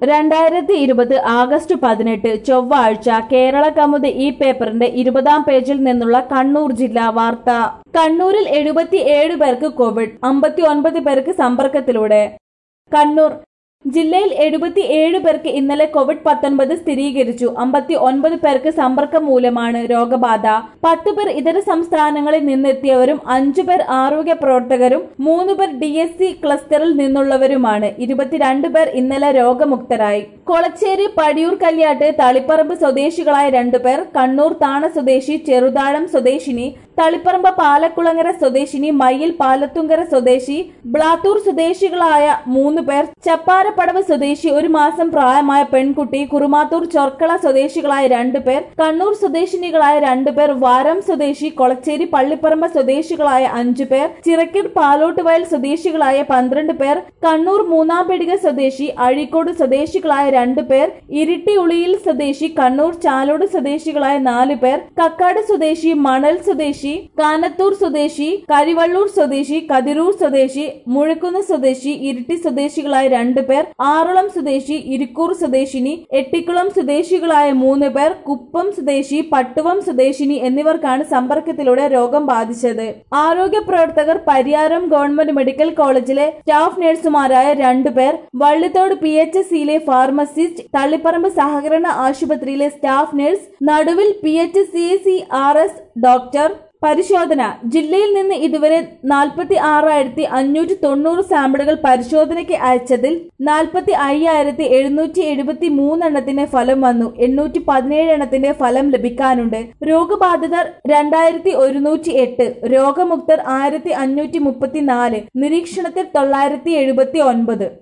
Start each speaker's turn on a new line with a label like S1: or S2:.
S1: രണ്ടായിരത്തി ഇരുപത് ആഗസ്റ്റ് പതിനെട്ട് ചൊവ്വാഴ്ച കേരള കമുദ് ഈ പേപ്പറിന്റെ ഇരുപതാം പേജിൽ നിന്നുള്ള കണ്ണൂർ ജില്ലാ വാർത്ത കണ്ണൂരിൽ എഴുപത്തി ഏഴ് പേർക്ക് കോവിഡ് അമ്പത്തി ഒൻപത് പേർക്ക് സമ്പർക്കത്തിലൂടെ കണ്ണൂർ ജില്ലയിൽ എഴുപത്തി ഏഴ് പേർക്ക് ഇന്നലെ കോവിഡ് പത്തൊൻപത് സ്ഥിരീകരിച്ചു അമ്പത്തി ഒൻപത് പേർക്ക് സമ്പർക്കം മൂലമാണ് രോഗബാധ പത്ത് പേർ ഇതര സംസ്ഥാനങ്ങളിൽ നിന്നെത്തിയവരും അഞ്ചു പേർ ആരോഗ്യ പ്രവർത്തകരും മൂന്ന് പേർ ഡി എസ് സി ക്ലസ്റ്ററിൽ നിന്നുള്ളവരുമാണ് ഇരുപത്തിരണ്ട് പേർ ഇന്നലെ രോഗമുക്തരായി കൊളച്ചേരി പടിയൂർ കല്യാട്ട് തളിപ്പറമ്പ് സ്വദേശികളായ രണ്ടുപേർ കണ്ണൂർ താണ സ്വദേശി ചെറുതാഴം സ്വദേശിനി തളിപ്പറമ്പ് പാലക്കുളങ്ങര സ്വദേശിനി മയ്യിൽ പാലത്തുങ്കര സ്വദേശി ബ്ലാത്തൂർ സ്വദേശികളായ മൂന്ന് പേർ ചപ്പാരപ്പടവ് സ്വദേശി ഒരു മാസം പ്രായമായ പെൺകുട്ടി കുറുമാത്തൂർ ചൊർക്കള സ്വദേശികളായ രണ്ടുപേർ കണ്ണൂർ സ്വദേശിനികളായ രണ്ടുപേർ വാരം സ്വദേശി കൊളച്ചേരി പള്ളിപ്പറമ്പ് സ്വദേശികളായ അഞ്ചു പേർ ചിറക്കീർ പാലോട്ടുവയൽ സ്വദേശികളായ പന്ത്രണ്ട് പേർ കണ്ണൂർ മൂന്നാംപെടിക സ്വദേശി അഴീക്കോട് സ്വദേശികളായ രണ്ടു പേർ ഇരിട്ടി ഉളിയിൽ സ്വദേശി കണ്ണൂർ ചാലോട് സ്വദേശികളായ നാല് പേർ കക്കാട് സ്വദേശി മണൽ സ്വദേശി കാനത്തൂർ സ്വദേശി കരിവള്ളൂർ സ്വദേശി കതിരൂർ സ്വദേശി മുഴക്കുന്ന് സ്വദേശി ഇരിട്ടി സ്വദേശികളായ രണ്ടു പേർ ആറളം സ്വദേശി ഇരിക്കൂർ സ്വദേശിനി എട്ടിക്കുളം സ്വദേശികളായ മൂന്ന് പേർ കുപ്പം സ്വദേശി പട്ടുവം സ്വദേശിനി എന്നിവർക്കാണ് സമ്പർക്കത്തിലൂടെ രോഗം ബാധിച്ചത് ആരോഗ്യ പ്രവർത്തകർ പരിയാരം ഗവൺമെന്റ് മെഡിക്കൽ കോളേജിലെ സ്റ്റാഫ് നഴ്സുമാരായ രണ്ടുപേർ വള്ളിത്തോട് പി എച്ച് എസ് സിയിലെ ഫാർമസിസ്റ്റ് തള്ളിപ്പറമ്പ് സഹകരണ ആശുപത്രിയിലെ staff nurse Naduvil P H C C R S doctor പരിശോധന ജില്ലയിൽ നിന്ന് ഇതുവരെ നാൽപ്പത്തി ആറായിരത്തി അഞ്ഞൂറ്റി തൊണ്ണൂറ് സാമ്പിളുകൾ പരിശോധനയ്ക്ക് അയച്ചതിൽ നാൽപ്പത്തി അയ്യായിരത്തി എഴുന്നൂറ്റി എഴുപത്തി മൂന്നെണ്ണത്തിന്റെ ഫലം വന്നു എണ്ണൂറ്റി പതിനേഴ് എണ്ണത്തിന്റെ ഫലം ലഭിക്കാനുണ്ട് രോഗബാധിതർ രണ്ടായിരത്തി ഒരുന്നൂറ്റി എട്ട് രോഗമുക്തർ ആയിരത്തി അഞ്ഞൂറ്റി മുപ്പത്തി നാല് നിരീക്ഷണത്തിൽ തൊള്ളായിരത്തി എഴുപത്തി ഒൻപത്